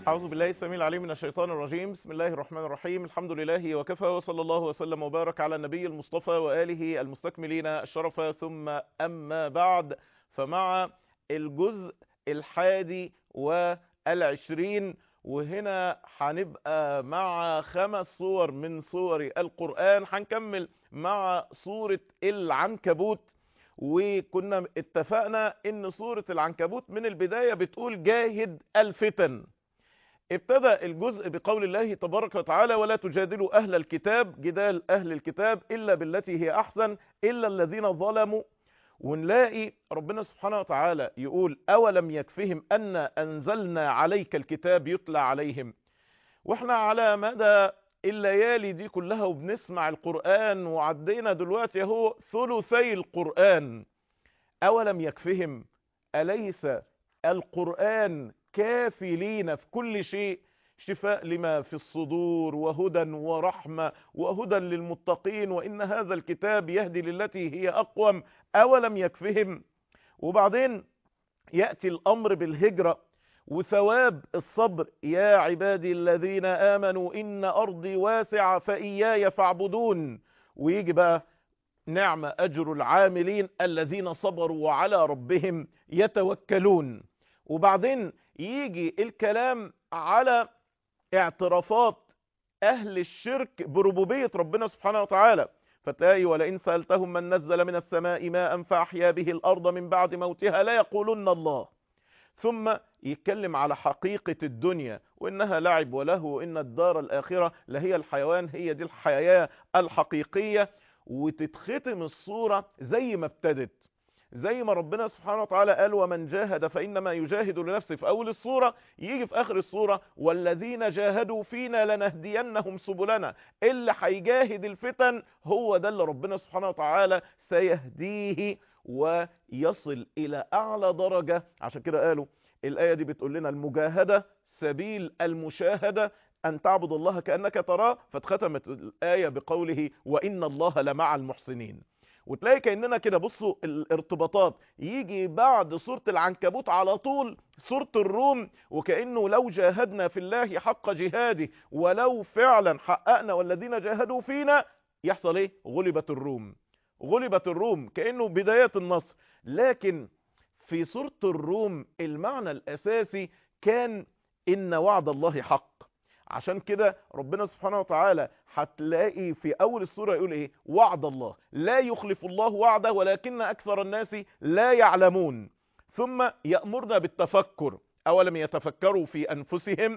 أعوذ بالله السميع العليم من الشيطان الرجيم بسم الله الرحمن الرحيم الحمد لله وكفى وصلى الله وسلم وبارك على النبي المصطفى وآله المستكملين الشرف ثم أما بعد فمع الجزء الحادي والعشرين وهنا هنبقى مع خمس صور من صور القرآن هنكمل مع صورة العنكبوت وكنا اتفقنا ان سورة العنكبوت من البداية بتقول جاهد الفتن ابتدى الجزء بقول الله تبارك وتعالى ولا تجادلوا أهل الكتاب جدال أهل الكتاب إلا بالتي هي أحسن إلا الذين ظلموا ونلاقي ربنا سبحانه وتعالى يقول أولم يكفهم أن أنزلنا عليك الكتاب يتلى عليهم واحنا على مدى الليالي دي كلها وبنسمع القرآن وعدينا دلوقتي اهو ثلثي القرآن أولم يكفهم أليس القرآن كافي لينا في كل شيء شفاء لما في الصدور وهدى ورحمة وهدى للمتقين وإن هذا الكتاب يهدي للتي هي أقوم أولم يكفهم وبعدين يأتي الأمر بالهجرة وثواب الصبر يا عبادي الذين آمنوا إن أرضي واسعة فإياي فاعبدون ويجي بقى نعم أجر العاملين الذين صبروا وعلى ربهم يتوكلون وبعدين يجي الكلام على اعترافات أهل الشرك بربوبية ربنا سبحانه وتعالى فتلاقي ولئن سألتهم من نزل من السماء ماء فأحيا به الأرض من بعد موتها لا يقولن الله ثم يتكلم على حقيقة الدنيا وإنها لعب وله وإن الدار الآخرة لهي الحيوان هي دي الحياة الحقيقية وتتختم الصورة زي ما ابتدت زي ما ربنا سبحانه وتعالى قال ومن جاهد فإنما يجاهد لنفسه في أول الصورة يجي في آخر الصورة والذين جاهدوا فينا لنهدينهم سبلنا اللي هيجاهد الفتن هو ده اللي ربنا سبحانه وتعالى سيهديه ويصل إلى أعلى درجة عشان كده قالوا الآية دي بتقول لنا المجاهدة سبيل المشاهدة أن تعبد الله كأنك تراه فاتختمت الآية بقوله وإن الله لمع المحسنين وتلاقي كأننا كده بصوا الارتباطات يجي بعد سورة العنكبوت على طول سورة الروم وكأنه لو جاهدنا في الله حق جهاده ولو فعلا حققنا والذين جاهدوا فينا يحصل ايه غلبت الروم غلبت الروم كأنه بداية النصر لكن في سورة الروم المعنى الأساسي كان إن وعد الله حق عشان كده ربنا سبحانه وتعالى هتلاقي في أول السورة يقول إيه وعد الله لا يخلف الله وعده ولكن أكثر الناس لا يعلمون ثم يأمرنا بالتفكر أولم يتفكروا في أنفسهم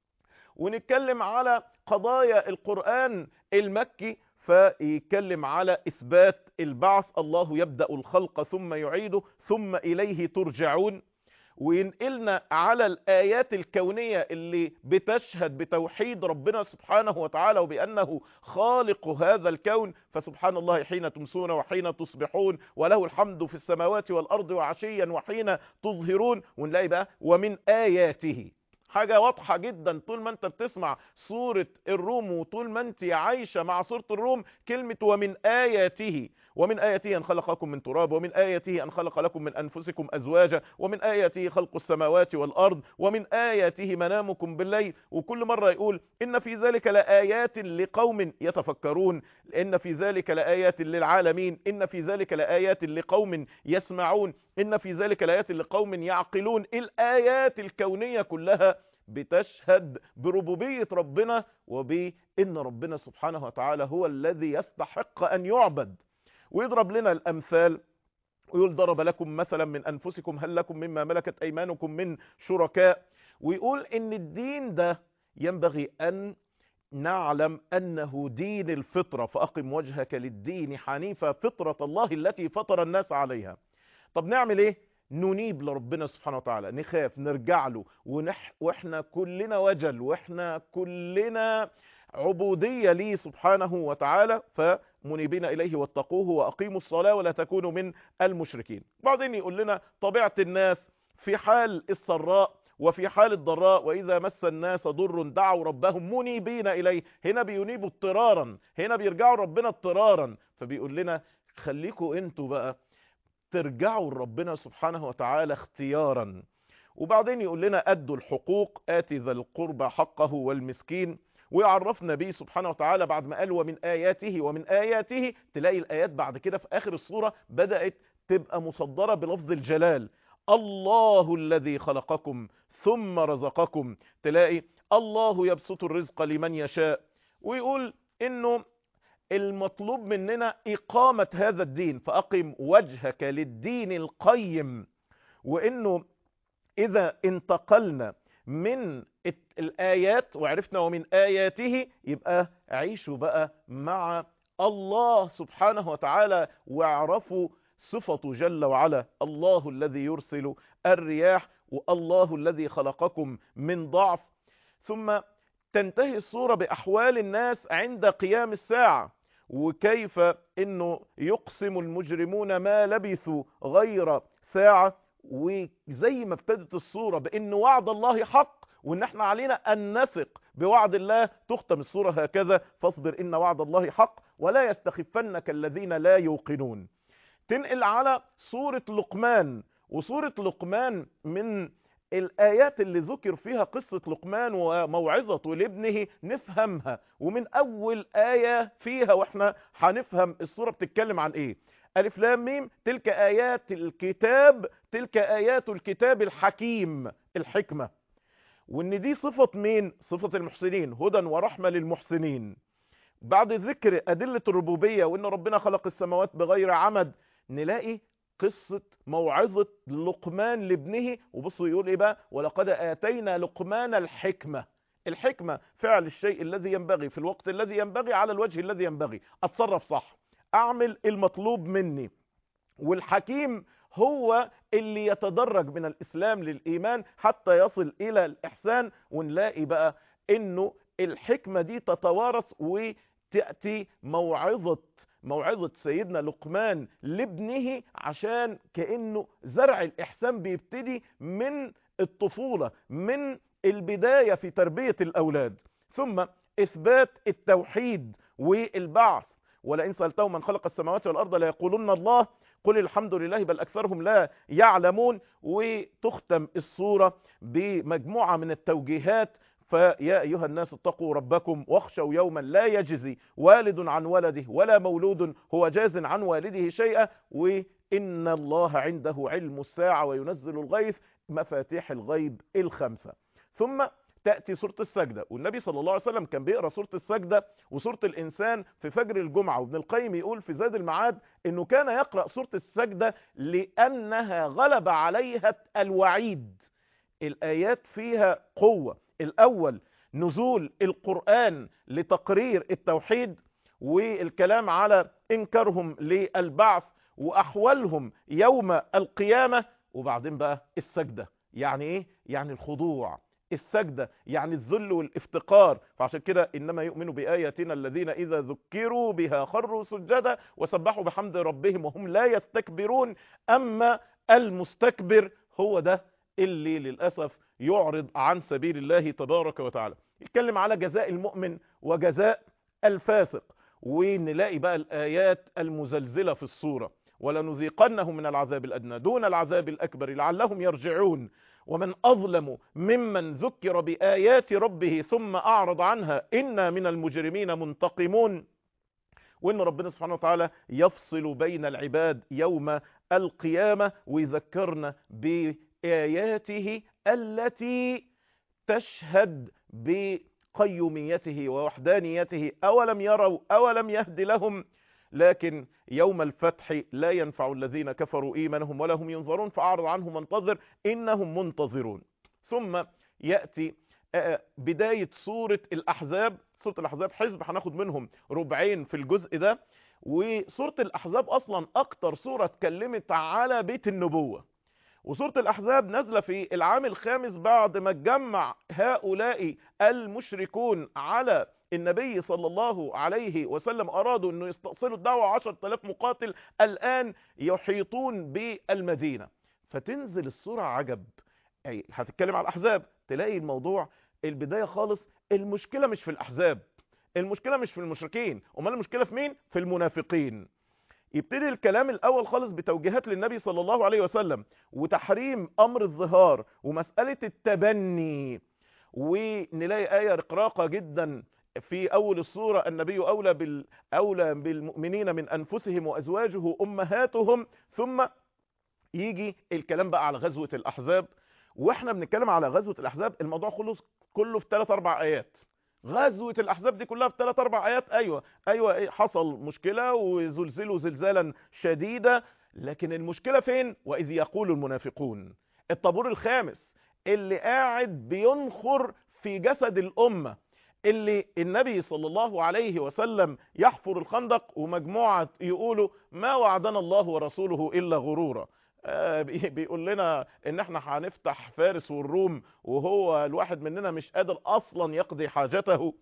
ونتكلم على قضايا القرآن المكي فيتكلم على إثبات البعث الله يبدأ الخلق ثم يعيده ثم إليه ترجعون وينقلنا على الآيات الكونية اللي بتشهد بتوحيد ربنا سبحانه وتعالى وبأنه خالق هذا الكون فسبحان الله حين تمسون وحين تصبحون وله الحمد في السماوات والأرض وعشيا وحين تظهرون ونلاقي بقى ومن آياته حاجة واضحة جدا طول ما انت بتسمع سورة الروم وطول ما انت عايشة مع سورة الروم كلمة ومن آياته ومن آياته أن خلقكم من تراب ومن آياته أن خلق لكم من أنفسكم أزواجا ومن آياته خلق السماوات والأرض ومن آياته منامكم بالليل وكل مرة يقول إن في ذلك لآيات لقوم يتفكرون إن في ذلك لآيات للعالمين إن في ذلك لآيات لقوم يسمعون إن في ذلك لآيات لقوم يعقلون الآيات الكونية كلها بتشهد بربوبية ربنا وبأن ربنا سبحانه وتعالى هو الذي يستحق أن يعبد ويضرب لنا الأمثال ويقول ضرب لكم مثلا من أنفسكم هل لكم مما ملكت أيمانكم من شركاء ويقول إن الدين ده ينبغي أن نعلم أنه دين الفطرة فأقم وجهك للدين حنيفة فطرة الله التي فطر الناس عليها طب نعمل إيه؟ ننيب لربنا سبحانه وتعالى نخاف نرجع له ونح واحنا كلنا وجل واحنا كلنا عبودية ليه سبحانه وتعالى فمنيبين إليه واتقوه وأقيموا الصلاة ولا تكونوا من المشركين بعدين يقول لنا طبيعة الناس في حال السراء وفي حال الضراء وإذا مس الناس ضر دعوا ربهم منيبين إليه هنا بينيبوا اضطرارا هنا بيرجعوا ربنا اضطرارا فبيقول لنا خليكوا انتوا بقى ترجعوا لربنا سبحانه وتعالى اختيارا وبعدين يقول لنا أدوا الحقوق آتي ذا القربى حقه والمسكين ويعرفنا به سبحانه وتعالى بعد ما قال ومن آياته ومن آياته تلاقي الآيات بعد كده في آخر الصورة بدأت تبقى مصدرة بلفظ الجلال الله الذي خلقكم ثم رزقكم تلاقي الله يبسط الرزق لمن يشاء ويقول انه المطلوب مننا إقامة هذا الدين فأقم وجهك للدين القيم وإنه إذا انتقلنا من الآيات وعرفنا ومن آياته يبقى عيشوا بقى مع الله سبحانه وتعالى واعرفوا صفته جل وعلا الله الذي يرسل الرياح والله الذي خلقكم من ضعف ثم تنتهي الصورة بأحوال الناس عند قيام الساعة وكيف انه يقسم المجرمون ما لبثوا غير ساعة وزي ما ابتدت الصورة بان وعد الله حق وان احنا علينا ان نثق بوعد الله تختم الصورة هكذا فاصبر ان وعد الله حق ولا يستخفنك الذين لا يوقنون تنقل على سورة لقمان وسورة لقمان من الآيات اللي ذكر فيها قصة لقمان وموعظته لابنه نفهمها ومن أول آية فيها وإحنا هنفهم السورة بتتكلم عن إيه ألف لام ميم تلك آيات الكتاب تلك آيات الكتاب الحكيم الحكمة وإن دي صفة مين صفة المحسنين هدى ورحمة للمحسنين بعد ذكر أدلة الربوبية وإن ربنا خلق السماوات بغير عمد نلاقي قصة موعظة لقمان لابنه وبصوا يقول ايه بقى ولقد آتينا لقمان الحكمة الحكمة فعل الشيء الذي ينبغي في الوقت الذي ينبغي على الوجه الذي ينبغي اتصرف صح اعمل المطلوب مني والحكيم هو اللي يتدرج من الاسلام للايمان حتى يصل الى الاحسان ونلاقي بقى انه الحكمة دي تتوارث وتأتي موعظة موعظة سيدنا لقمان لابنه عشان كأنه زرع الإحسان بيبتدي من الطفولة من البداية في تربية الأولاد ثم إثبات التوحيد والبعث ولئن سألتهم من خلق السماوات والأرض ليقولن الله قل الحمد لله بل أكثرهم لا يعلمون وتختم الصورة بمجموعة من التوجيهات فيا أيها الناس اتقوا ربكم واخشوا يوما لا يجزي والد عن ولده ولا مولود هو جاز عن والده شيئا وإن الله عنده علم الساعة وينزل الغيث مفاتيح الغيب الخمسة ثم تأتي سورة السجدة والنبي صلى الله عليه وسلم كان بيقرأ سورة السجدة وسورة الإنسان في فجر الجمعة وابن القيم يقول في زاد المعاد أنه كان يقرأ سورة السجدة لأنها غلب عليها الوعيد الآيات فيها قوة الأول نزول القرآن لتقرير التوحيد والكلام على إنكارهم للبعث وأحوالهم يوم القيامة وبعدين بقى السجدة يعني إيه؟ يعني الخضوع السجدة يعني الذل والافتقار فعشان كده إنما يؤمن بآياتنا الذين إذا ذكروا بها خروا سجدا وسبحوا بحمد ربهم وهم لا يستكبرون أما المستكبر هو ده اللي للأسف يعرض عن سبيل الله تبارك وتعالى يتكلم على جزاء المؤمن وجزاء الفاسق ونلاقي بقى الآيات المزلزلة في الصورة ولنذيقنهم من العذاب الأدنى دون العذاب الأكبر لعلهم يرجعون ومن أظلم ممن ذكر بآيات ربه ثم أعرض عنها إنا من المجرمين منتقمون وإن ربنا سبحانه وتعالى يفصل بين العباد يوم القيامة ويذكرنا بآياته التي تشهد بقيوميته ووحدانيته أولم يروا أولم يهد لهم لكن يوم الفتح لا ينفع الذين كفروا إيمانهم ولا هم ينظرون فأعرض عنهم وانتظر إنهم منتظرون ثم يأتي بداية سورة الأحزاب سورة الأحزاب حزب هناخد منهم ربعين في الجزء ده وسورة الأحزاب أصلا أكتر سورة اتكلمت على بيت النبوة وسورة الأحزاب نازلة في العام الخامس بعد ما اتجمع هؤلاء المشركون على النبي صلى الله عليه وسلم أرادوا أنه يستأصلوا الدعوة عشر تلاف مقاتل الآن يحيطون بالمدينة فتنزل السورة عجب أي هتتكلم على الأحزاب تلاقي الموضوع البداية خالص المشكلة مش في الأحزاب المشكلة مش في المشركين أمال المشكلة في مين؟ في المنافقين يبتدي الكلام الاول خالص بتوجيهات للنبي صلى الله عليه وسلم وتحريم امر الظهار ومسألة التبني ونلاقي آية رقراقة جدا في أول الصورة النبي أولى, بال... أولى بالمؤمنين من أنفسهم وأزواجه أمهاتهم ثم يجي الكلام بقى على غزوة الأحزاب واحنا بنتكلم على غزوة الأحزاب الموضوع خلص كله في 3 4 آيات غزوة الأحزاب دي كلها في 3 4 آيات أيوة أيوة حصل مشكلة وزلزلوا زلزالا شديدا لكن المشكلة فين وإذ يقول المنافقون الطابور الخامس اللي قاعد بينخر في جسد الأمة اللي النبي صلى الله عليه وسلم يحفر الخندق ومجموعة يقولوا ما وعدنا الله ورسوله إلا غرورا آه بيقول لنا ان احنا هنفتح فارس والروم وهو الواحد مننا مش قادر اصلا يقضي حاجته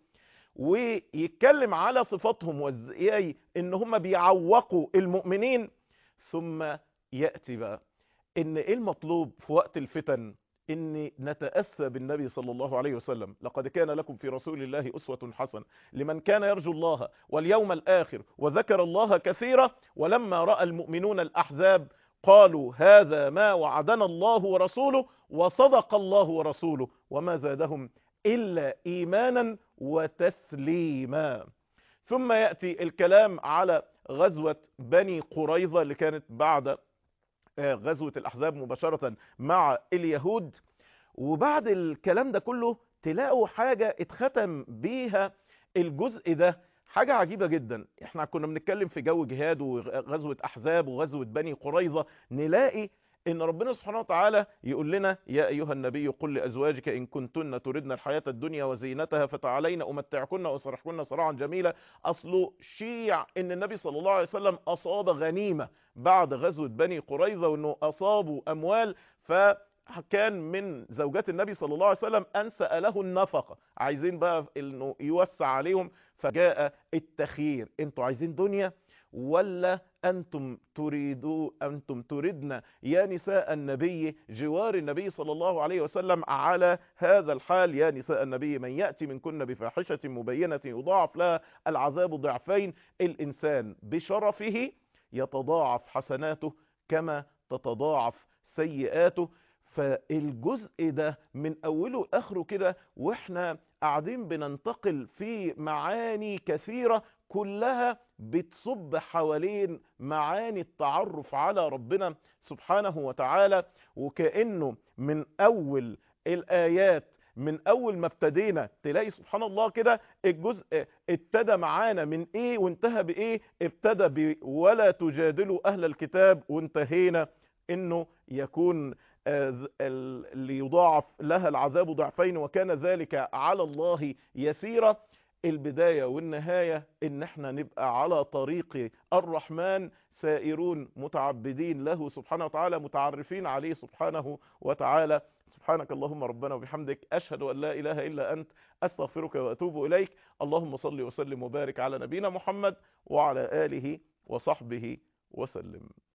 ويتكلم على صفاتهم وازاي ان هم بيعوقوا المؤمنين ثم يأتي بقى ان ايه المطلوب في وقت الفتن ان نتأسى بالنبي صلى الله عليه وسلم لقد كان لكم في رسول الله أسوة حسنة لمن كان يرجو الله واليوم الآخر وذكر الله كثيرا ولما رأى المؤمنون الأحزاب قالوا هذا ما وعدنا الله ورسوله وصدق الله ورسوله وما زادهم إلا إيمانا وتسليما ثم يأتي الكلام على غزوة بني قريظة اللي كانت بعد غزوة الأحزاب مباشرة مع اليهود وبعد الكلام ده كله تلاقوا حاجة اتختم بيها الجزء ده حاجة عجيبة جدا احنا كنا بنتكلم في جو جهاد وغزوة أحزاب وغزوة بني قريظة نلاقي ان ربنا سبحانه وتعالى يقول لنا يا ايها النبي قل لازواجك ان كنتن تردن الحياة الدنيا وزينتها فتعالين امتعكن واسرحكن سراعا جميلا اصله شيع ان النبي صلى الله عليه وسلم اصاب غنيمة بعد غزوة بني قريظة وانه اصابوا اموال فكان من زوجات النبي صلى الله عليه وسلم ان سأله النفقة عايزين بقى انه يوسع عليهم فجاء التخيير انتوا عايزين دنيا ولا أنتم تريدوا أنتم تردن يا نساء النبي جوار النبي صلى الله عليه وسلم على هذا الحال يا نساء النبي من يأتي منكن بفاحشة مبينة يضاعف لها العذاب ضعفين الإنسان بشرفه يتضاعف حسناته كما تتضاعف سيئاته فالجزء ده من أوله لآخره كده وإحنا قاعدين بننتقل في معاني كثيرة كلها بتصب حوالين معاني التعرف على ربنا سبحانه وتعالى وكأنه من أول الآيات من أول ما ابتدينا تلاقي سبحان الله كده الجزء ابتدى معانا من إيه وانتهى بإيه ابتدى ب ولا تجادلوا أهل الكتاب وانتهينا إنه يكون اللي يضاعف لها العذاب ضعفين وكان ذلك على الله يسيرا البداية والنهاية ان احنا نبقى على طريق الرحمن سائرون متعبدين له سبحانه وتعالى متعرفين عليه سبحانه وتعالى سبحانك اللهم ربنا وبحمدك أشهد أن لا إله إلا أنت أستغفرك وأتوب إليك اللهم صل وسلم وبارك على نبينا محمد وعلى آله وصحبه وسلم